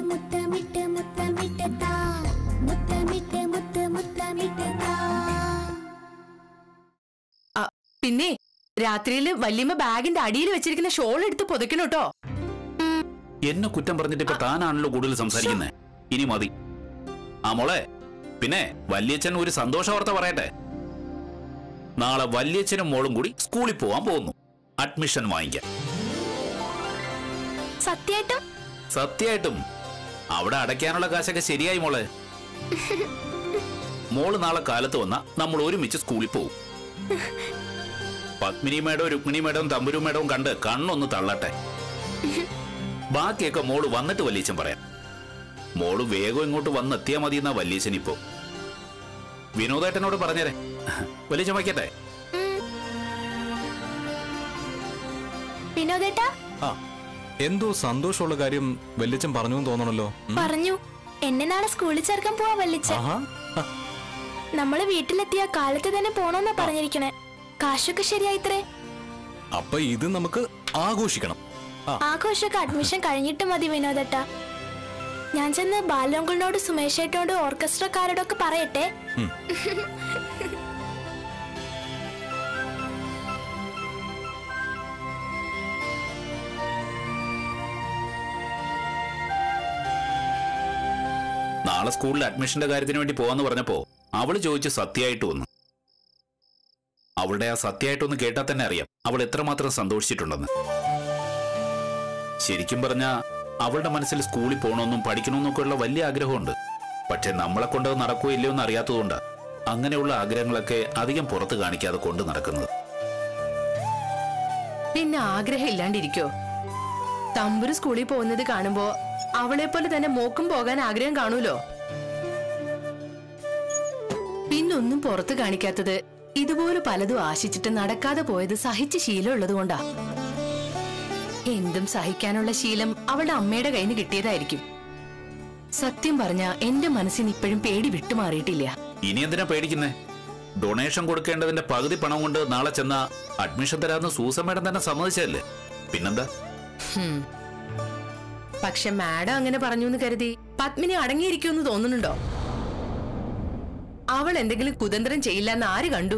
മുത്തമിട്ട് മുത്തമിട്ട് താ മുത്തമിട്ട് മുത്ത് മുത്തമിട്ട് താ ആ, പിന്നെ രാത്രിയില് വല്യമ്മ ബാഗിന്റെ അടിയിൽ വെച്ചിരിക്കുന്ന ഷോൾ എടുത്ത് പുതയ്ക്കണം കേട്ടോ എന്നെ കുറ്റം പറഞ്ഞിട്ട് ഇപ്പൊ താനാണല്ലോ കൂടുതൽ സംസാരിക്കുന്നത് ഇനി മതി ആ മോളെ പിന്നെ വല്യച്ഛൻ ഒരു സന്തോഷ വാർത്ത പറയട്ടെ നാളെ വല്യച്ഛനും മോളും കൂടി സ്കൂളിൽ പോവാൻ പോകുന്നു അഡ്മിഷൻ വാങ്ങിക്കാൻ സത്യായിട്ടും സത്യമായിട്ടും അവിടെ അടയ്ക്കാനുള്ള കാശൊക്കെ ശരിയായി മോളെ മോള് നാളെ കാലത്ത് വന്ന നമ്മൾ ഒരുമിച്ച് സ്കൂളിൽ പോകും പത്മിനി മേഡവും രുക്മിണി മേഡവും തമ്പുരു മേഡവും കണ്ട് കണ്ണൊന്ന് തള്ളട്ടെ ബാക്കിയൊക്കെ മോള് വന്നിട്ട് വല്യച്ഛൻ പറയാം മോള് വേഗം ഇങ്ങോട്ട് വന്നെത്തിയാ മതി എന്നാ വല്യച്ഛൻ ഇപ്പോ വിനോദേട്ടനോട് പറഞ്ഞേരെ വല്യച്ഛൻ വയ്ക്കട്ടെ വിനോദേട്ടാ ആ എന്തോ സന്തോഷമുള്ള കാര്യം വല്യച്ഛൻ പറഞ്ഞു എന്ന് തോന്നണല്ലോ ഉം. പറഞ്ഞു എന്നെ നാളെ സ്കൂളിൽ ചേർക്കാൻ പോവാ വല്ലിച്ച ആഹാ ആ, നമ്മള് വീട്ടിലെത്തിയ കാലത്ത് തന്നെ പോണോന്നാ പറഞ്ഞിരിക്കണേ കാശൊക്കെ ശരിയായിത്രേ അപ്പൊ ഇത് നമുക്ക് ആഘോഷിക്കണം ആ ആഘോഷമൊക്കെ അഡ്മിഷൻ കഴിഞ്ഞിട്ട് മതി വിനോദേട്ടാ ഞാൻ ചെന്ന് ബാലോങ്കളിനോട് സുമേഷേട്ടനോട് ഓർക്കസ്ട്രക്കാരോടൊക്കെ പറയട്ടെ ഉം. നാളെ സ്കൂളിൽ അഡ്മിഷന്റെ കാര്യത്തിന് വേണ്ടി പോവാന്ന് പറഞ്ഞപ്പോ അവള് ചോദിച്ച് സത്യമായിട്ട് വന്നു അവളുടെ ആ സത്യമായിട്ടൊന്ന് കേട്ടാൽ തന്നെ അറിയാം അവൾ എത്രമാത്രം സന്തോഷിച്ചിട്ടുണ്ടെന്ന് ശരിക്കും പറഞ്ഞ അവളുടെ മനസ്സിൽ സ്കൂളിൽ പോകണമെന്നും പഠിക്കണമെന്നൊക്കെ ഉള്ള വലിയ ആഗ്രഹമുണ്ട് പക്ഷെ നമ്മളെ കൊണ്ട് നടക്കുകയോ ഇല്ലയോ എന്ന് അറിയാത്തതുകൊണ്ട് അങ്ങനെയുള്ള ആഗ്രഹങ്ങളൊക്കെ അധികം പുറത്ത് കാണിക്കാതെ കൊണ്ട് നടക്കുന്നത് പിന്നെ ആഗ്രഹം ഇല്ലാണ്ടിരിക്കോ തമ്പുരു സ്കൂളിൽ പോകുന്നത് കാണുമ്പോ അവളെ പോലെ തന്നെ മോക്കും പോകാൻ ആഗ്രഹം കാണൂലോ പിന്നൊന്നും പുറത്ത് കാണിക്കാത്തത് ഇതുപോലെ പലതും ആശിച്ചിട്ട് നടക്കാതെ പോയത് സഹിച്ച ശീലമുള്ളത് കൊണ്ടാ എന്തും സഹിക്കാനുള്ള ശീലം അവളുടെ അമ്മയുടെ കയ്യിൽ നിന്ന് കിട്ടിയതായിരിക്കും സത്യം പറഞ്ഞ എന്റെ മനസ്സിന് ഇപ്പോഴും പേടി വിട്ടുമാറിയിട്ടില്ല ഇനി എന്തിനാ പേടിക്കുന്നേ ഡൊണേഷൻ കൊടുക്കേണ്ടതിന്റെ പകുതി പണം കൊണ്ട് നാളെ ചെന്ന അഡ്മിഷൻ തരാന്ന് സൂസൻ മേഡം തന്നെ സമ്മതിച്ചതല്ലേ പിന്നെന്താ ഹും. പക്ഷെ മാഡം അങ്ങനെ പറഞ്ഞു എന്ന് കരുതി പത്മിനി അടങ്ങിയിരിക്കുമെന്ന് തോന്നുന്നുണ്ടോ അവൾ എന്തെങ്കിലും കുതന്ത്രം ചെയ്യില്ലെന്ന് ആര് കണ്ടു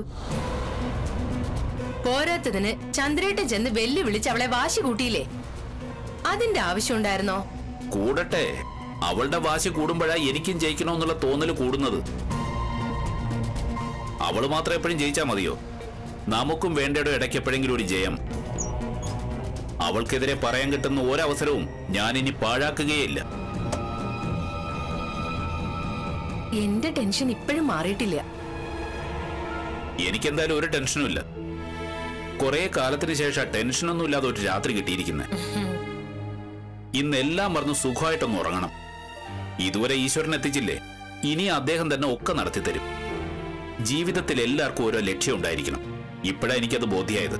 പോരാത്തതിന് ചന്ദ്രേട്ടൻ ചെന്ന് വെല്ലുവിളിച്ച് അവളെ വാശി കൂട്ടിയില്ലേ അതിന്റെ ആവശ്യമുണ്ടായിരുന്നോ കൂടട്ടെ അവളുടെ വാശി കൂടുമ്പോഴാ എനിക്കും ജയിക്കണമെന്നുള്ള തോന്നല് കൂടുന്നത് അവള് മാത്രം എപ്പോഴും ജയിച്ചാ മതിയോ നമുക്കും വേണ്ടയുടെ ഇടയ്ക്ക് എപ്പോഴെങ്കിലും ഒരു ജയം അവൾക്കെതിരെ പറയാൻ കിട്ടുന്ന ഒരവസരവും ഞാൻ ഇനി പാഴാക്കുകയില്ല എന്റെ ടെൻഷൻ ഇപ്പോഴും മാറിയിട്ടില്ല എനിക്കെന്തായാലും ഒരു ടെൻഷനും ഇല്ല കുറെ കാലത്തിന് ശേഷം ടെൻഷനൊന്നും ഇല്ലാതെ ഒരു രാത്രി കിട്ടിയിരിക്കുന്നത് ഇന്ന് എല്ലാം മറന്ന് സുഖമായിട്ടൊന്ന് ഉറങ്ങണം ഇതുവരെ ഈശ്വരൻ എത്തിച്ചില്ലേ ഇനി അദ്ദേഹം തന്നെ ഒക്കെ നടത്തി തരും ജീവിതത്തിൽ എല്ലാവർക്കും ഓരോ ലക്ഷ്യം ഉണ്ടായിരിക്കണം ഇപ്പോഴാ എനിക്കത് ബോധ്യായത്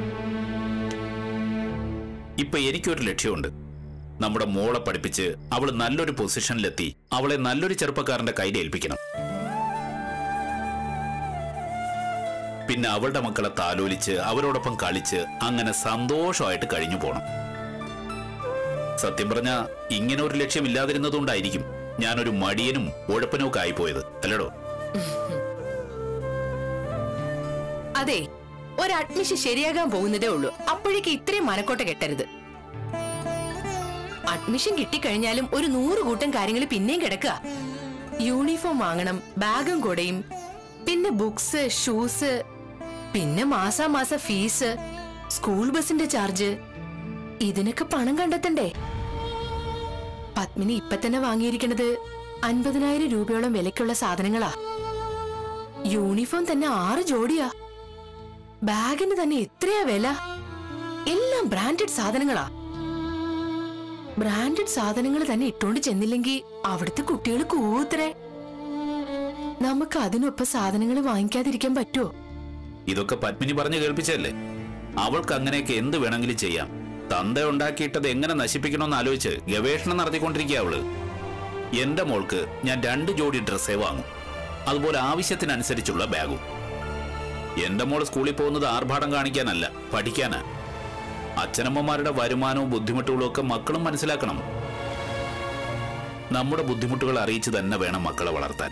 ഇപ്പൊ എനിക്കൊരു ലക്ഷ്യമുണ്ട് നമ്മുടെ മോളെ പഠിപ്പിച്ച് അവൾ നല്ലൊരു പൊസിഷനിലെത്തി അവളെ നല്ലൊരു ചെറുപ്പക്കാരന്റെ കയ്യിൽ ഏൽപ്പിക്കണം പിന്നെ അവളുടെ മക്കളെ താലോലിച്ച് അവരോടൊപ്പം കളിച്ച് അങ്ങനെ സന്തോഷമായിട്ട് കഴിഞ്ഞു പോണം സത്യം പറഞ്ഞ ഇങ്ങനെ ഒരു ലക്ഷ്യം ഇല്ലാതിരുന്നതുകൊണ്ടായിരിക്കും ഞാനൊരു മടിയനും ഉഴപ്പനും ഒക്കെ ആയിപ്പോയത് അല്ലടോ അതെ ഒരു അഡ്മിഷൻ ശരിയാകാൻ പോകുന്നതേ ഉള്ളൂ അപ്പോഴേക്ക് ഇത്രയും മനക്കോട്ട കെട്ടരുത് അഡ്മിഷൻ കിട്ടിക്കഴിഞ്ഞാലും ഒരു നൂറ് കൂട്ടം കാര്യങ്ങൾ പിന്നെയും കിടക്കുക യൂണിഫോം വാങ്ങണം ബാഗും കൊടയും പിന്നെ ബുക്സ് ഷൂസ് പിന്നെ മാസാമാസ ഫീസ് സ്കൂൾ ബസിന്റെ ചാർജ് ഇതിനൊക്കെ പണം കണ്ടെത്തണ്ടേ പത്മിനി ഇപ്പൊ തന്നെ വാങ്ങിയിരിക്കുന്നത് അൻപതിനായിരം രൂപയോളം വിലക്കുള്ള സാധനങ്ങളാ യൂണിഫോം തന്നെ ആറ് ജോഡിയാ ബാഗിന് തന്നെ എത്രയാ വില എല്ലാം ബ്രാൻഡഡ് സാധനങ്ങളാ ബ്രാൻഡഡ് സാധനങ്ങൾ തന്നെ ഇട്ടോണ്ട് ചെന്നില്ലെങ്കിൽ അവിടുത്തെ കുട്ടികൾ കൂത്രേ നമുക്ക് അതിനൊപ്പം സാധനങ്ങൾ വാങ്ങിക്കാതിരിക്കാൻ പറ്റുമോ ഇതൊക്കെ പത്മിനി പറഞ്ഞു കേൾപ്പിച്ചല്ലേ അവൾക്ക് അങ്ങനെയൊക്കെ എന്ത് വേണമെങ്കിലും ചെയ്യാം തന്ത ഉണ്ടാക്കിയിട്ടത് എങ്ങനെ നശിപ്പിക്കണമെന്ന് ആലോചിച്ച് ഗവേഷണം നടത്തിക്കൊണ്ടിരിക്കുക അവള് എന്റെ മോൾക്ക് ഞാൻ രണ്ട് ജോഡി ഡ്രസ്സേ വാങ്ങും അതുപോലെ ആവശ്യത്തിനനുസരിച്ചുള്ള ബാഗും എന്റെ മോൾ സ്കൂളിൽ പോകുന്നത് ആർഭാടം കാണിക്കാനല്ല പഠിക്കാനാ അച്ഛനമ്മമാരുടെ വരുമാനവും ബുദ്ധിമുട്ടുകളും ഒക്കെ മക്കളും മനസ്സിലാക്കണം നമ്മുടെ ബുദ്ധിമുട്ടുകൾ അറിയിച്ചു തന്നെ വേണം മക്കളെ വളർത്താൻ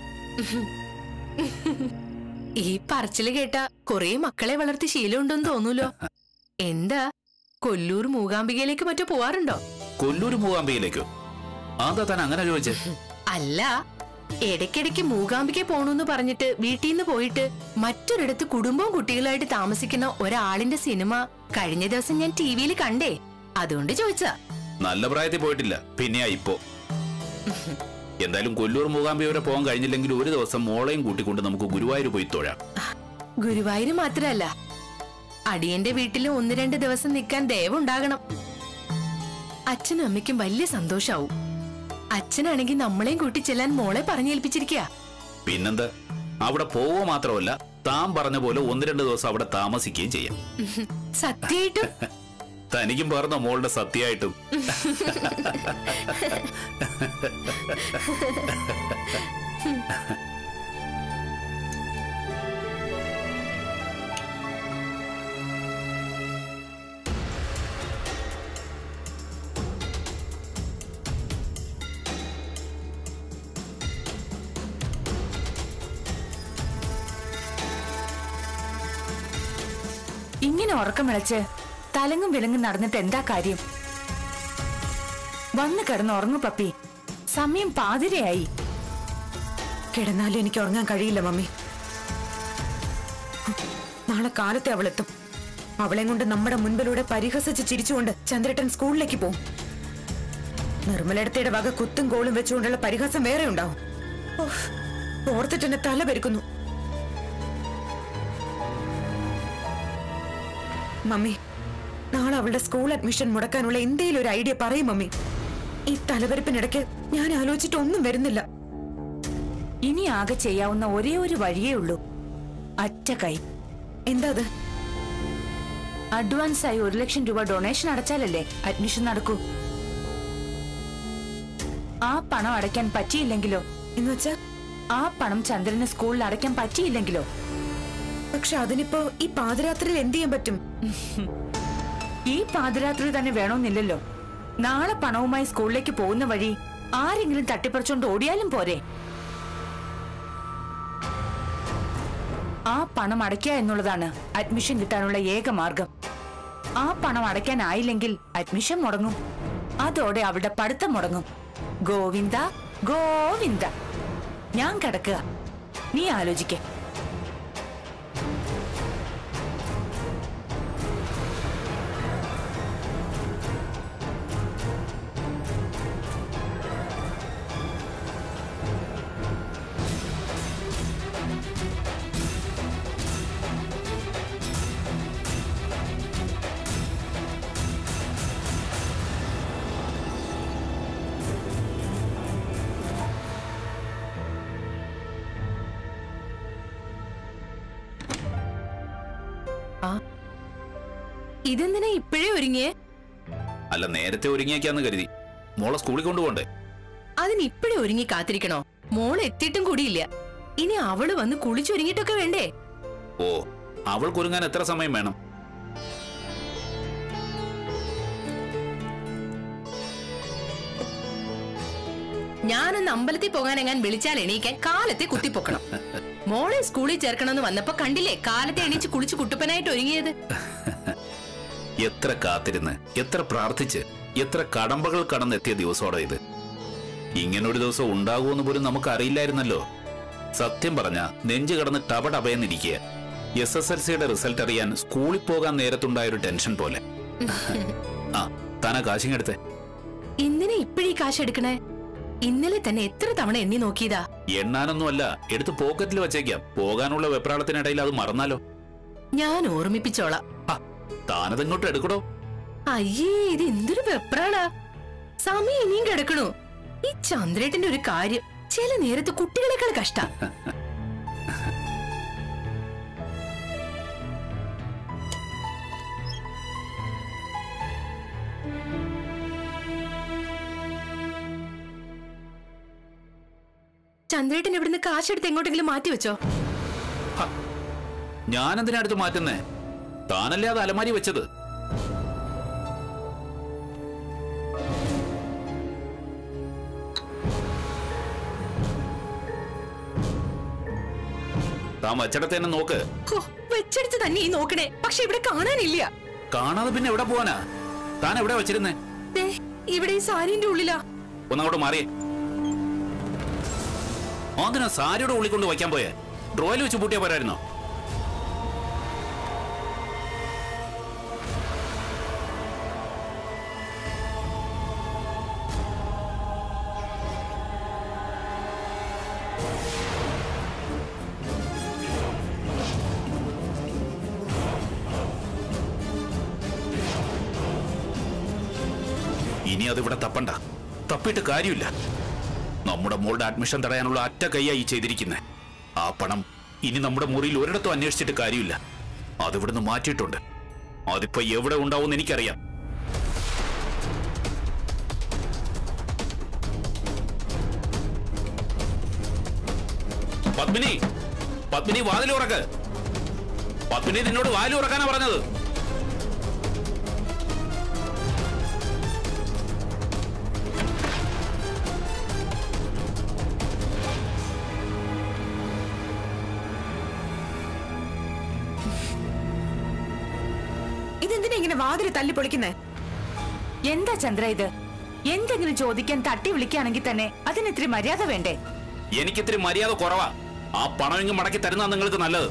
ഈ പറച്ചില് കേട്ട കൊറേ മക്കളെ വളർത്തി ശീലമുണ്ടെന്ന് തോന്നൂലോ എന്താ കൊല്ലൂർ മൂകാംബികയിലേക്ക് മറ്റോ പോവാറുണ്ടോ കൊല്ലൂര് മൂകാംബികയിലേക്കോ അതാ താൻ അങ്ങനെ ചോദിച്ചേ അല്ല ഇടയ്ക്കിടയ്ക്ക് മൂകാംബിക പോണൂന്ന് പറഞ്ഞിട്ട് വീട്ടിൽ നിന്ന് പോയിട്ട് മറ്റൊരിടത്ത് കുടുംബവും കുട്ടികളായിട്ട് താമസിക്കുന്ന ഒരാളിന്റെ സിനിമ കഴിഞ്ഞ ദിവസം ഞാൻ ടി വിയിൽ കണ്ടേ അതുകൊണ്ട് ചോദിച്ചാ നല്ല പ്രായത്തിൽ പോയിട്ടില്ല പിന്നെയാ ഇപ്പോ എന്തായാലും കൊല്ലൂർ മൂകാംബിക വരെ പോകാൻ കഴിഞ്ഞില്ലെങ്കിൽ ഒരു ദിവസം മോളെയും കൂട്ടിക്കൊണ്ട് നമുക്ക് ഗുരുവായൂർ പോയി തൊഴാം ഗുരുവായൂര് മാത്രല്ല അടിയന്റെ വീട്ടിൽ ഒന്ന് രണ്ട് ദിവസം നിൽക്കാൻ ദയവുണ്ടാകണം അച്ഛനും അമ്മയ്ക്കും വലിയ സന്തോഷാവും അച്ഛനാണെങ്കിൽ നമ്മളെയും കൂട്ടി ചെല്ലാൻ മോളെ പറഞ്ഞേൽപ്പിച്ചിരിക്കുക പിന്നെന്താ അവിടെ പോവുക മാത്രമല്ല താൻ പറഞ്ഞ പോലെ ഒന്ന് രണ്ട് ദിവസം അവിടെ താമസിക്കുകയും ചെയ്യാം സത്യായിട്ടും തനിക്കും പറഞ്ഞ മോളുടെ സത്യമായിട്ടും ഇങ്ങനെ ഉറക്കം വിളച്ച് തലങ്ങും വിലങ്ങും നടന്നിട്ട് എന്താ കാര്യം വന്ന് കിടന്ന് ഉറങ്ങു പപ്പി സമയം പാതിരയായി കിടന്നാലും എനിക്ക് ഉറങ്ങാൻ കഴിയില്ല മമ്മി നാളെ കാലത്തെ അവളെത്തും അവളെ കൊണ്ട് നമ്മുടെ മുൻപിലൂടെ പരിഹസിച്ച് ചിരിച്ചുകൊണ്ട് ചന്ദ്രട്ടൻ സ്കൂളിലേക്ക് പോകും നിർമ്മലടത്തയുടെ വക കുത്തും കോളും വെച്ചുകൊണ്ടുള്ള പരിഹാസം വേറെ ഉണ്ടാവും ഓഹ്, ഓർത്തിട്ട് എന്നെ തല പെരുക്കുന്നു മമ്മി നാളെ അവളുടെ സ്കൂൾ അഡ്മിഷൻ മുടക്കാനുള്ള എന്തെങ്കിലും ഒരു ഐഡിയ പറയും മമ്മി ഈ തലവെരുപ്പിനിടയ്ക്ക് ഞാൻ ആലോചിച്ചിട്ട് ഒന്നും വരുന്നില്ല ഇനി ആകെ ചെയ്യാവുന്ന ഒരേ ഒരു വഴിയേ ഉള്ളൂ അറ്റ കൈ എന്താ അത് അഡ്വാൻസ് ആയി ഒരു ലക്ഷം രൂപ ഡൊണേഷൻ അടച്ചാലല്ലേ അഡ്മിഷൻ നടക്കൂ ആ പണം അടയ്ക്കാൻ പറ്റിയില്ലെങ്കിലോ എന്ന് വെച്ചാ ആ പണം ചന്ദ്രന് സ്കൂളിൽ അടയ്ക്കാൻ പറ്റിയില്ലെങ്കിലോ പക്ഷെ അതിനിപ്പോ ഈ പാതിരാത്രിയിൽ എന്ത് ചെയ്യാൻ പറ്റും ഈ പാതിരാത്രി തന്നെ വേണമെന്നില്ലല്ലോ നാളെ പണവുമായി സ്കൂളിലേക്ക് പോകുന്ന വഴി ആരെങ്കിലും തട്ടിപ്പറിച്ചോണ്ട് ഓടിയാലും പോരെ ആ പണം അടയ്ക്കുക എന്നുള്ളതാണ് അഡ്മിഷൻ കിട്ടാനുള്ള ഏക മാർഗം ആ പണം അടയ്ക്കാനായില്ലെങ്കിൽ അഡ്മിഷൻ മുടങ്ങും അതോടെ അവളുടെ പഠിത്തം മുടങ്ങും ഗോവിന്ദ ഗോവിന്ദ ഞാൻ കിടക്കുക നീ ആലോചിക്കേ ഇതെന്തിനാ ഇപ്പോഴേ ഒരുങ്ങിയേ അല്ല നേരത്തെ ഒരുങ്ങിയേക്കാന്ന് കരുതി മോളെ സ്കൂളിൽ കൊണ്ടുപോകണ്ടേ അതിന് ഇപ്പോഴേ ഒരുങ്ങി കാത്തിരിക്കണോ മോൾ എത്തിയിട്ടും കൂടിയില്ല ഇനി അവള് വന്ന് കുളിച്ചൊരുങ്ങിയിട്ടൊക്കെ വേണ്ടേ ഓ അവൾക്കൊരുങ്ങാൻ എത്ര സമയം വേണം ഞാനൊന്ന് അമ്പലത്തിൽ പോകാൻ എങ്ങാൻ വിളിച്ചാൽ എണീക്കാൻ കാലത്തെ കുത്തിപ്പൊക്കണം മോളെ സ്കൂളിൽ ചേർക്കണമെന്ന് വന്നപ്പോ കണ്ടില്ലേ കാലത്തെ എണീച്ച് കുളിച്ച് കുട്ടുപ്പനായിട്ട് ഒരുങ്ങിയത് എത്ര കാത്തിരുന്ന് എത്ര പ്രാർത്ഥിച്ച് എത്ര കടമ്പകൾ കടന്നെത്തിയ ദിവസോടെ ഇത് ഇങ്ങനൊരു ദിവസം ഉണ്ടാകുമെന്ന് പോലും നമുക്ക് അറിയില്ലായിരുന്നല്ലോ സത്യം പറഞ്ഞ നെഞ്ചു കടന്ന് ടപടപയെന്നിരിക്കുക എസ് എസ് എൽ സിയുടെ റിസൾട്ട് അറിയാൻ സ്കൂളിൽ പോകാൻ നേരത്തുണ്ടായ ഒരു ടെൻഷൻ പോലെ ആ താനാ കാശിങ്ങെടുത്തേ എന്തിനാ ഇപ്പഴീ കാശ് എടുക്കണേ ഇന്നലെ തന്നെ എത്ര തവണ എണ്ണി നോക്കിയതാ എണ്ണാനൊന്നുമല്ല എടുത്ത് പോക്കറ്റിൽ വെച്ചേക്കാം പോകാനുള്ള വെപ്രാളത്തിനിടയിൽ അത് മറന്നാലോ ഞാൻ ഓർമ്മിപ്പിച്ചോളാം ആ, താനതിങ്ങോട്ട് എടുക്കടോ അയ്യേ ഇത് എന്തൊരു വെപ്രാളാ സമയം ഇനിയും കിടക്കണു ഈ ചന്ദ്രേട്ടന്റെ ഒരു കാര്യം ചില നേരത്ത് കുട്ടികളെക്കാൾ കഷ്ട ചന്ദ്രേട്ടൻ ഇവിടുന്ന് കാശെടുത്ത് എങ്ങോട്ടെങ്കിലും മാറ്റി വെച്ചോ ഞാനെന്തിനാ അടുത്ത് മാറ്റുന്നേ താനല്ലേ അത് അലമാരി വെച്ചത് താൻ വച്ചിടത്ത് തന്നെ നോക്ക് ഹോ, വെച്ചെടുത്ത് തന്നെ ഈ നോക്കണേ പക്ഷെ ഇവിടെ കാണാനില്ല കാണാതെ പിന്നെ എവിടെ പോവാനാ താൻ എവിടെ വെച്ചിരുന്നേ ദേ, ഇവിടെ ഈ സാരിന്റെ ഉള്ളിലാ ഒന്നങ്ങോട്ട് മാറിയേ അതിനാ സാരിയുടെ ഉള്ളിൽ കൊണ്ട് വയ്ക്കാൻ പോയേ ഡ്രോയിൽ വെച്ച് പൂട്ടിയാ പോരായിരുന്നോ ഇനി അതിവിടെ തപ്പണ്ട തപ്പിയിട്ട് കാര്യമില്ല നമ്മുടെ മോളുടെ അഡ്മിഷൻ തടയാനുള്ള അറ്റ കൈയായി ചെയ്തിരിക്കുന്നത് ആ പണം ഇനി നമ്മുടെ മുറിയിൽ ഒരിടത്തും അന്വേഷിച്ചിട്ട് കാര്യമില്ല അതിവിടുന്ന് മാറ്റിയിട്ടുണ്ട് അതിപ്പോ എവിടെ ഉണ്ടാവും എനിക്കറിയാം പത്മിനി പത്മിനി വാതിൽ ഉറക്ക് പത്മിനി നിന്നോട് വാതിൽ ഉറക്കാനാ പറഞ്ഞത് ഇതെന്തിനാ ഇങ്ങനെ വാതിൽ തല്ലി പൊളിക്കുന്നേ എന്താ ചന്ദ്ര ഇത് എന്തെങ്കിലും ചോദിക്കാൻ തട്ടി വിളിക്കുകയാണെങ്കിൽ തന്നെ അതിന് ഇത്തിരി മര്യാദ വേണ്ടേ എനിക്കിത്തിരി മര്യാദ കുറവാ ആ പണം ഇങ്ങ് മടക്കി തരുന്ന നിങ്ങൾക്ക് നല്ലത്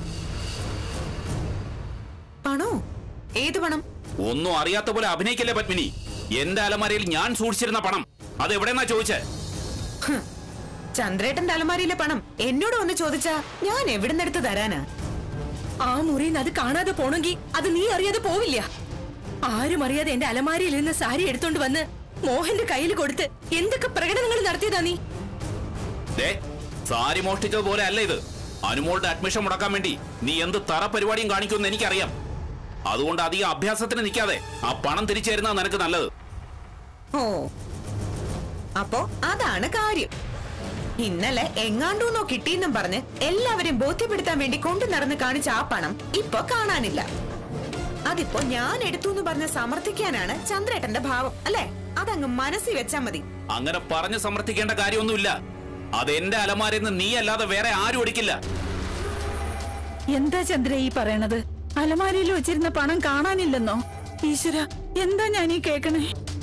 പണോ ഏത് പണം ഒന്നും അറിയാത്ത പോലെ അഭിനയിക്കല്ലേ പത്മിനി എന്റെ അലമാരയിൽ ഞാൻ സൂക്ഷിച്ചിരുന്ന പണം അത് എവിടെന്നാ ചോദിച്ചേ ഹ്. ചന്ദ്രേട്ടന്റെ അലമാരിയിലെ പണം എന്നോട് വന്ന് ചോദിച്ചാ ഞാൻ എവിടുന്നെടുത്ത് തരാനാ ആ മുറിയിൽ അത് കാണാതെ പോണെങ്കിൽ അത് നീ അറിയാതെ പോവില്ല ആരും അറിയാതെ എന്റെ അലമാരിയിൽ നിന്ന് സാരി എടുത്തോണ്ട് വന്ന് മോഹന്റെ കയ്യിൽ കൊടുത്ത് എന്തൊക്കെ പ്രകടനങ്ങൾ നടത്തിയതാ നീ ദേ സാരി മോഷ്ടിച്ചത് പോലെ അല്ല ഇത് അനുമോളുടെ അഡ്മിഷൻ മുടക്കാൻ വേണ്ടി നീ എന്ത് തറ പരിപാടിയും കാണിക്കുമെന്ന് എനിക്കറിയാം അതുകൊണ്ട് അധികം അഭ്യാസത്തിന് നിൽക്കാതെ ആ പണം തിരിച്ചു തരുന്നത് നിനക്ക് നല്ലത് ഓ അപ്പോ അതാണ് കാര്യം ഇന്നലെ എങ്ങാണ്ടൂന്നോ കിട്ടിയെന്നും പറഞ്ഞ് എല്ലാവരെയും ബോധ്യപ്പെടുത്താൻ വേണ്ടി കൊണ്ടു നടന്ന് കാണിച്ച ആ പണം ഇപ്പൊ കാണാനില്ല അതിപ്പോ ഞാൻ എടുത്തു എന്ന് പറഞ്ഞ് സമർത്ഥിക്കാനാണ് ചന്ദ്രേട്ടന്റെ ഭാവം അല്ലെ അതങ്ങ് മനസ്സിൽ വെച്ചാ മതി അങ്ങനെ പറഞ്ഞ് സമർത്ഥിക്കേണ്ട കാര്യമൊന്നുമില്ല അത് എന്റെ അലമാരയിൽ നിന്ന് നീ അല്ലാതെ വേറെ ആരും എടുക്കില്ല എന്താ ചന്ദ്ര ഈ പറയണത് അലമാരിയിൽ വെച്ചിരുന്ന പണം കാണാനില്ലെന്നോ ഈശ്വര എന്താ ഞാൻ ഈ കേക്കണേ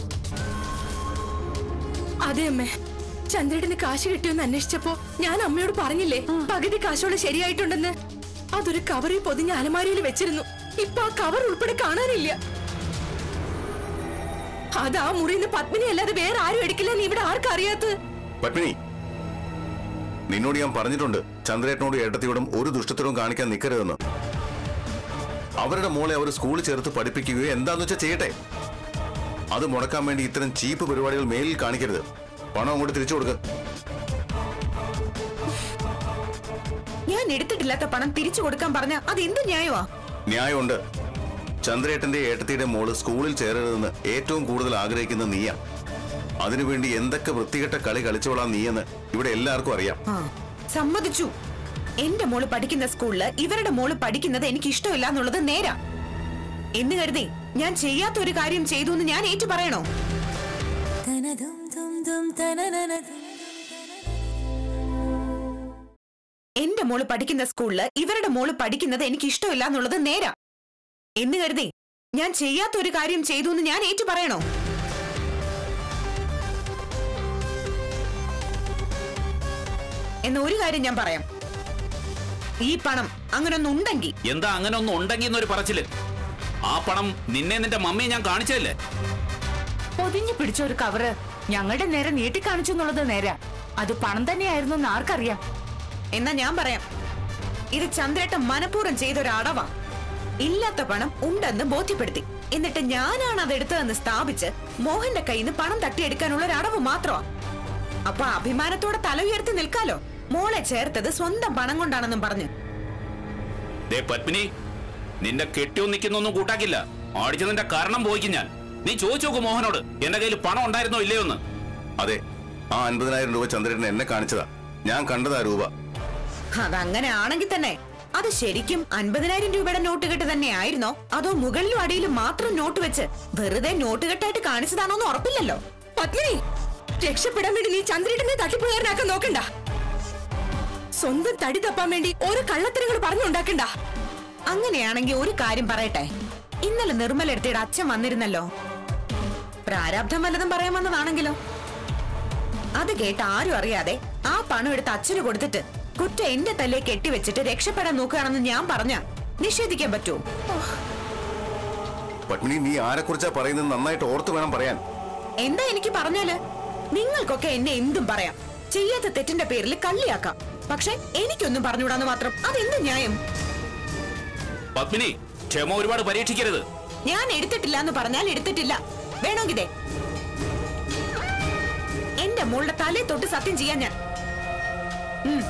അതെ അമ്മേ ചന്ദ്രേട്ടന് കാശ് കിട്ടിയെന്ന് അന്വേഷിച്ചപ്പോ ഞാൻ അമ്മയോട് പറഞ്ഞില്ലേ പകുതി കാശോടെ ശരിയായിട്ടുണ്ടെന്ന് അതൊരു കവറിൽ പൊതിഞ്ഞ അലമാരിയിൽ വെച്ചിരുന്നു ഇപ്പൊ ആ കവർ ഉൾപ്പെടെ കാണാനില്ല അത് ആ മുറിന്ന് പത്മിനി അല്ലാതെ വേറെ ആരും എടുക്കില്ലെന്ന് ഇവിടെ ആർക്കറിയാത്തത് പത്മിനി നിന്നോട് ഞാൻ പറഞ്ഞിട്ടുണ്ട് ചന്ദ്രേട്ടനോട് ഏട്ടത്തിയോടും ഒരു ദുഷ്ടത്തിനും കാണിക്കാൻ നിൽക്കരുതെന്ന് അവരുടെ മോളെ അവർ സ്കൂളിൽ ചേർത്ത് പഠിപ്പിക്കുകയോ എന്താന്ന് വെച്ചാൽ ചെയ്യട്ടെ അത് മുടക്കാൻ വേണ്ടി ഇത്തരം ചീപ്പ് പരിപാടികൾ മേലിൽ കാണിക്കരുത് പണം അങ്ങോട്ട് തിരിച്ചു കൊടുക്കുക ഞാൻ എടുത്തിട്ടില്ലാത്ത പണം തിരിച്ചു കൊടുക്കാൻ പറഞ്ഞ അത് എന്ത് ന്യായമാ ന്യായമുണ്ട് ചന്ദ്രേട്ടന്റെ ഏട്ടത്തിയുടെ മോള് സ്കൂളിൽ ചേരരുതെന്ന് ഏറ്റവും കൂടുതൽ ആഗ്രഹിക്കുന്ന നീയാ അതിനുവേണ്ടി എന്തൊക്കെ വൃത്തികെട്ട കളി കളിച്ചോളാം നീയെന്ന് ഇവിടെ എല്ലാവർക്കും അറിയാം ആ സമ്മതിച്ചു എന്റെ മോള് പഠിക്കുന്ന സ്കൂളില് ഇവരുടെ മോള് പഠിക്കുന്നത് എനിക്ക് ഇഷ്ടമില്ല എന്നുള്ളത് നേരാ എന്ന് കരുതി ഞാൻ ചെയ്യാത്ത ഒരു കാര്യം ചെയ്തു എന്ന് ഞാൻ ഏറ്റു പറയണോ എന്റെ മോള് പഠിക്കുന്ന സ്കൂളില് ഇവരുടെ മോള് പഠിക്കുന്നത് എനിക്ക് ഇഷ്ടമില്ല എന്നുള്ളത് നേരാ എന്ന് കരുതി ഞാൻ ചെയ്യാത്ത ഒരു കാര്യം ചെയ്തു എന്ന് ഞാൻ ഏറ്റു പറയണോ എന്ന ഒരു കാര്യം ഞാൻ പറയാം ഈ പണം അങ്ങനെ ഒന്നുണ്ടെങ്കിൽ എന്താ അങ്ങനെ ഒന്നും ഉണ്ടെങ്കിൽ എന്നൊരു പറച്ചില് ആ പണം നിന്നെ നിന്റെ മമ്മിയെ ഞാൻ കാണിച്ചതല്ലേ പൊതിഞ്ഞു പിടിച്ച ഒരു കവറ് ഞങ്ങളുടെ നേരെ നീട്ടി കാണിച്ചു എന്നുള്ളത് നേരാ അത് പണം തന്നെയായിരുന്നു എന്ന് ആർക്കറിയാം എന്നാ ഞാൻ പറയാം ഇത് ചന്ദ്രേട്ടൻ മനഃപൂർവ്വം ചെയ്ത ഒരു അടവാ ഇല്ലാത്ത പണം ഉണ്ടെന്ന് ബോധ്യപ്പെടുത്തി എന്നിട്ട് ഞാനാണ് അത് എടുത്തതെന്ന് സ്ഥാപിച്ച് മോഹന്റെ കയ്യിൽ നിന്ന് പണം തട്ടിയെടുക്കാനുള്ള ഒരു അടവ് മാത്രമാ അപ്പൊ അഭിമാനത്തോടെ തല ഉയർത്തി നിൽക്കാലോ മോളെ ചേർത്തത് സ്വന്തം പണം കൊണ്ടാണെന്നും പറഞ്ഞു ദേ പത്മിനി നിന്റെ കെട്ടിയോ നിൽക്കുന്നൊന്നും കൂട്ടാക്കില്ല അടിച്ചു നിന്റെ കാരണം പോയിക്കും ഞാൻ നീ ചോദിച്ചു നോക്ക് മോഹനോട് എന്റെ കയ്യിൽ പണം ഉണ്ടായിരുന്നോ ഇല്ലയോ എന്ന് അതെ ആ അൻപതിനായിരം രൂപ ചന്ദ്രേട്ടൻ എന്നെ കാണിച്ചതാ ഞാൻ കണ്ടതാ രൂപ അതങ്ങനെ ആണെങ്കിൽ തന്നെ അത് ശരിക്കും അൻപതിനായിരം രൂപയുടെ നോട്ട് കെട്ട് തന്നെ ആയിരുന്നോ അതോ മുകളിലും അടിയിലും മാത്രം നോട്ട് വെച്ച് വെറുതെ നോട്ട് കെട്ടായിട്ട് കാണിച്ചതാണോന്ന് ഉറപ്പില്ലല്ലോ പത്മിനി രക്ഷപ്പെടാൻ വേണ്ടി നീ ചന്ദ്രേട്ടനെ തട്ടിപ്പുകാരനാക്കാൻ നോക്കണ്ട സ്വന്തം തടി തപ്പാൻ വേണ്ടി ഓരോ കള്ളത്തരങ്ങൾ പറഞ്ഞുണ്ടാക്കണ്ട അങ്ങനെയാണെങ്കിൽ ഒരു കാര്യം പറയട്ടെ ഇന്നലെ നിർമ്മല എടുത്തിയുടെ അച്ഛൻ വന്നിരുന്നല്ലോ പ്രാരാബ്ധം വല്ലതും പറയാൻ വന്നതാണെങ്കിലോ അത് കേട്ട് ആരും അറിയാതെ ആ പണം എടുത്ത് അച്ഛന് കൊടുത്തിട്ട് കുറ്റം എന്റെ തലയെ കെട്ടിവെച്ചിട്ട് രക്ഷപ്പെടാൻ നോക്കുകയാണെന്ന് ഞാൻ പറഞ്ഞ നിഷേധിക്കാൻ പറ്റുമോ പത്മിനി നീ ആരെക്കുറിച്ചാ പറയുന്നത് നന്നായിട്ട് ഓർത്ത് വേണം പറയാൻ എന്താ എനിക്ക് പറഞ്ഞാല് നിങ്ങൾക്കൊക്കെ എന്നെ എന്തും പറയാം ചെയ്യാത്ത തെറ്റിന്റെ പേരിൽ കള്ളിയാക്കാം പക്ഷെ എനിക്കൊന്നും പറഞ്ഞുകൂടാന്ന് മാത്രം അതെന്ത് ന്യായം പത്മിനി ക്ഷമ ഒരുപാട് പരീക്ഷിക്കരുത് ഞാൻ എടുത്തിട്ടില്ല എന്ന് പറഞ്ഞാൽ എടുത്തിട്ടില്ല വേണമെങ്കിതേ എന്റെ മോളുടെ തലേ തൊട്ട് സത്യം ചെയ്യാൻ ഞാൻ ഉം.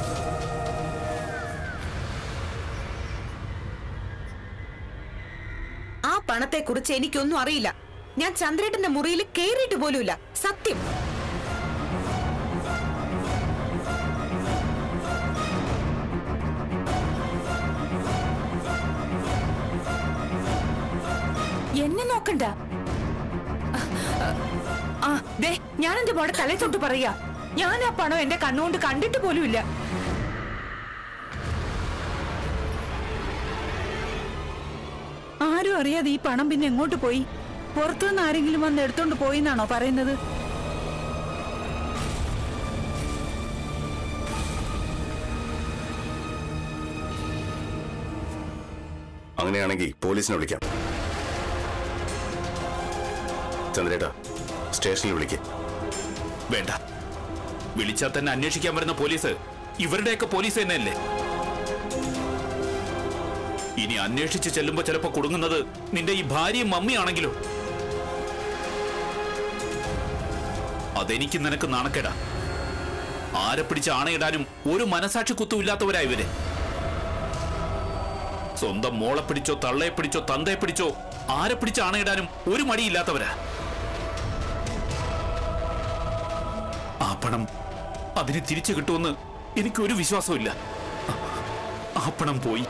ആ പണത്തെ കുറിച്ച് എനിക്കൊന്നും അറിയില്ല ഞാൻ ചന്ദ്രേട്ടന്റെ മുറിയിൽ കേറിയിട്ട് പോലുമില്ല സത്യം എന്നെ നോക്കണ്ട ആ ദേ ഞാൻ എന്റെ മോടെ തലേ തൊട്ട് പറയാ ഞാൻ ആ പണം എന്റെ കണ്ണുകൊണ്ട് കണ്ടിട്ട് പോലുമില്ല ആരും അറിയാതെ ഈ പണം പിന്നെ എങ്ങോട്ട് പോയി പുറത്തുനിന്ന് ആരെങ്കിലും വന്ന് എടുത്തോണ്ട് പോയി എന്നാണോ പറയുന്നത് അങ്ങനെയാണെങ്കിൽ പോലീസിനെ വിളിക്കാം ചന്ദ്രേട്ടാ സ്റ്റേഷനിൽ വിളിക്കേ വേണ്ട വിളിച്ചാൽ തന്നെ അന്വേഷിക്കാൻ വരുന്ന പോലീസ് ഇവരുടെയൊക്കെ പോലീസ് തന്നെയല്ലേ ഇനി അന്വേഷിച്ച് ചെല്ലുമ്പോ ചിലപ്പോ കുടുങ്ങുന്നത് നിന്റെ ഈ ഭാര്യയും മമ്മിയാണെങ്കിലോ അതെനിക്ക് നിനക്ക് നാണക്കേടാ ആരെ പിടിച്ച് ആണയിടാനും ഒരു മനസാക്ഷി കുത്തുമില്ലാത്തവരാ ഇവര് സ്വന്തം മോളെ പിടിച്ചോ തള്ളയെ പിടിച്ചോ തന്തയെ പിടിച്ചോ ആരെ പിടിച്ച് ആണയിടാനും ഒരു മടിയില്ലാത്തവരാ ആ പണം അതിന് തിരിച്ചു കിട്ടുമെന്ന് എനിക്കൊരു വിശ്വാസമില്ല ആ പണം പോയി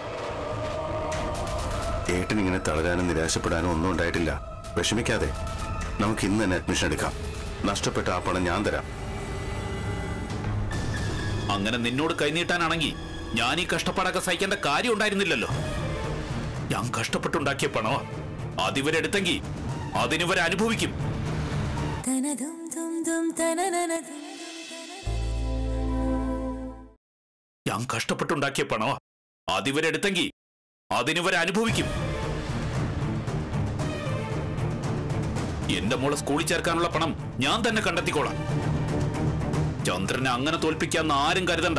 ഏട്ടൻ ഇങ്ങനെ തളരാനും നിരാശപ്പെടാനും ഒന്നും ഉണ്ടായിട്ടില്ല വിഷമിക്കാതെ നമുക്ക് ഇന്ന് തന്നെ അഡ്മിഷൻ എടുക്കാം നഷ്ടപ്പെട്ട ആ പണം ഞാൻ തരാം അങ്ങനെ നിന്നോട് കൈനീട്ടാനാണെങ്കിൽ ഞാൻ ഈ കഷ്ടപ്പാടൊക്കെ സഹിക്കേണ്ട കാര്യം ഉണ്ടായിരുന്നില്ലല്ലോ ഞാൻ കഷ്ടപ്പെട്ടുണ്ടാക്കിയ പണമാ അതിവരെടുത്തെങ്കിൽ അതിനിവരെ അനുഭവിക്കും ഞാൻ കഷ്ടപ്പെട്ടുണ്ടാക്കിയ പണമാ അതിവരെടുത്തെങ്കിൽ അതിനിവരെ അനുഭവിക്കും എന്റെ മോളെ സ്കൂളിൽ ചേർക്കാനുള്ള പണം ഞാൻ തന്നെ കണ്ടെത്തിക്കോളാം ചന്ദ്രനെ അങ്ങനെ തോൽപ്പിക്കാന്ന് ആരും കരുതണ്ട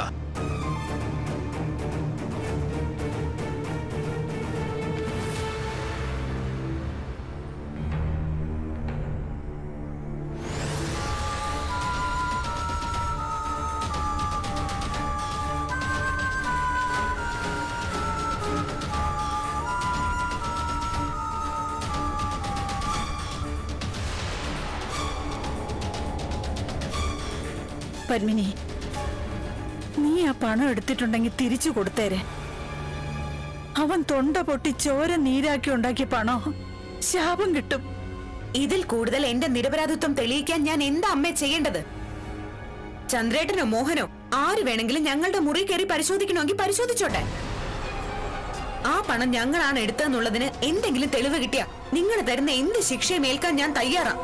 പത്മിനി നീ ആ പണം എടുത്തിട്ടുണ്ടെങ്കിൽ തിരിച്ചു കൊടുത്തേരെ അവൻ തൊണ്ട പൊട്ടി ചോര നീരാക്കി ഉണ്ടാക്കിയ പണോ ശാപം കിട്ടും ഇതിൽ കൂടുതൽ എന്റെ നിരപരാധിത്വം തെളിയിക്കാൻ ഞാൻ എന്താ അമ്മേ ചെയ്യേണ്ടത് ചന്ദ്രേട്ടനോ മോഹനോ ആര് വേണമെങ്കിലും ഞങ്ങളുടെ മുറി കയറി പരിശോധിക്കണമെങ്കിൽ പരിശോധിച്ചോട്ടെ ആ പണം ഞങ്ങളാണ് എടുത്തതെന്നുള്ളതിന് എന്തെങ്കിലും തെളിവ് കിട്ടിയ നിങ്ങൾ തരുന്ന എന്ത് ശിക്ഷയും ഏൽക്കാൻ ഞാൻ തയ്യാറാ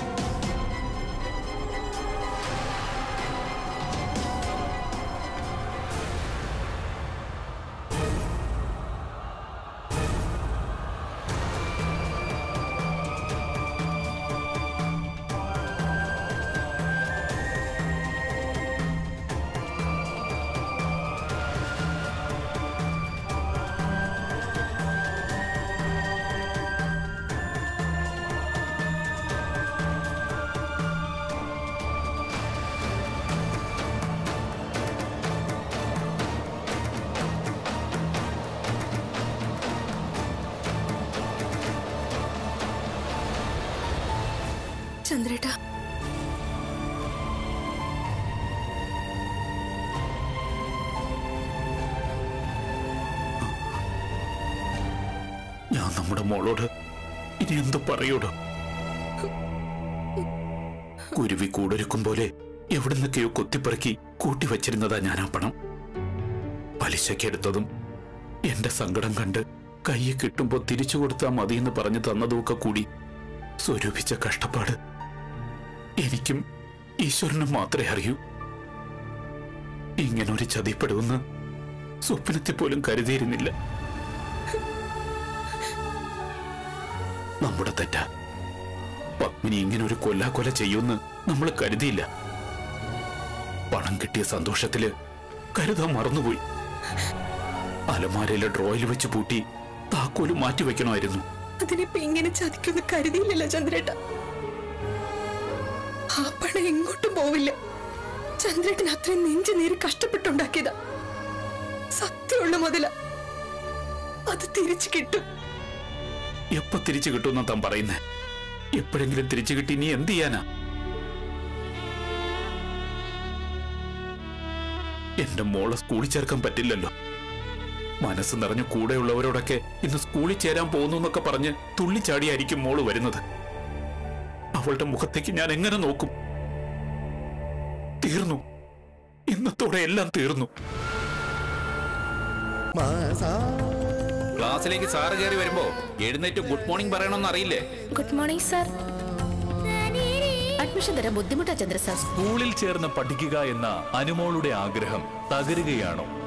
ചന്ദ്രേട്ടാ ഞാൻ നമ്മുടെ മോളോട് ഇനി എന്ത് പറയൂടോ കുരുവി കൂടൊരുക്കും പോലെ എവിടുന്നൊക്കെയോ കൊത്തിപ്പറക്കി കൂട്ടി വച്ചിരുന്നതാ ഞാൻ ആ പണം പലിശക്കെടുത്തതും എന്റെ സങ്കടം കണ്ട് കയ്യിൽ കിട്ടുമ്പോ തിരിച്ചു കൊടുത്താൽ മതിയെന്ന് പറഞ്ഞു തന്നതുമൊക്കെ കൂടി സ്വരൂപിച്ച കഷ്ടപ്പാട് എനിക്കും ഈശ്വരനും മാത്രമേ അറിയൂ ഇങ്ങനൊരു ചതിപ്പെടുമെന്ന് സ്വപ്നത്തിൽ പോലും കരുതിയിരുന്നില്ല നമ്മുടെ തെറ്റ പത്മിനി ഇങ്ങനെ ഒരു കൊല്ലാക്കൊല ചെയ്യുമെന്ന് നമ്മൾ കരുതിയില്ല പണം കിട്ടിയ സന്തോഷത്തില് കരുതാൻ മറന്നുപോയി അലമാരയിലെ ഡ്രോയിൽ വെച്ച് പൂട്ടി താക്കോല് മാറ്റി വെക്കണമായിരുന്നു അതിനിപ്പോ ഇങ്ങനെ ചതിക്കുന്ന കരുതിയില്ലല്ലോ ചന്ദ്രേട്ട ആ പണം എങ്ങോട്ടും പോവില്ല ചന്ദ്രേട്ടൻ അത്രയും നെഞ്ചു നീര് കഷ്ടപ്പെട്ടുണ്ടാക്കിയതാ സത്യമുള്ള മുതല അത് തിരിച്ചു കിട്ടും എപ്പോ തിരിച്ചു കിട്ടുമെന്നാ താൻ പറയുന്നേ എപ്പോഴെങ്കിലും തിരിച്ചു കിട്ടി നീ എന്ത് ചെയ്യാനാ എന്റെ മോളെ സ്കൂളിൽ ചേർക്കാൻ പറ്റില്ലല്ലോ മനസ്സ് നിറഞ്ഞു കൂടെയുള്ളവരോടൊക്കെ ഇന്ന് സ്കൂളിൽ ചേരാൻ പോകുന്നു എന്നൊക്കെ പറഞ്ഞ് തുള്ളിച്ചാടിയായിരിക്കും മോള് വരുന്നത് അവളുടെ മുഖത്തേക്ക് ഞാൻ എങ്ങനെ നോക്കും തീർന്നു ഇന്നത്തോടെ എല്ലാം തീർന്നു ക്ലാസ്സിലേക്ക് സാറ് കയറി വരുമ്പോ എഴുന്നേറ്റ് ഗുഡ് മോർണിംഗ് പറയണമെന്ന് അറിയില്ലേ ഗുഡ് മോർണിംഗ് സർ അഡ്മിഷൻ തരാൻ ബുദ്ധിമുട്ടാ ചന്ദ്ര സാർ സ്കൂളിൽ ചേർന്ന് പഠിക്കുക എന്ന അനുമോളുടെ ആഗ്രഹം തകരുകയാണോ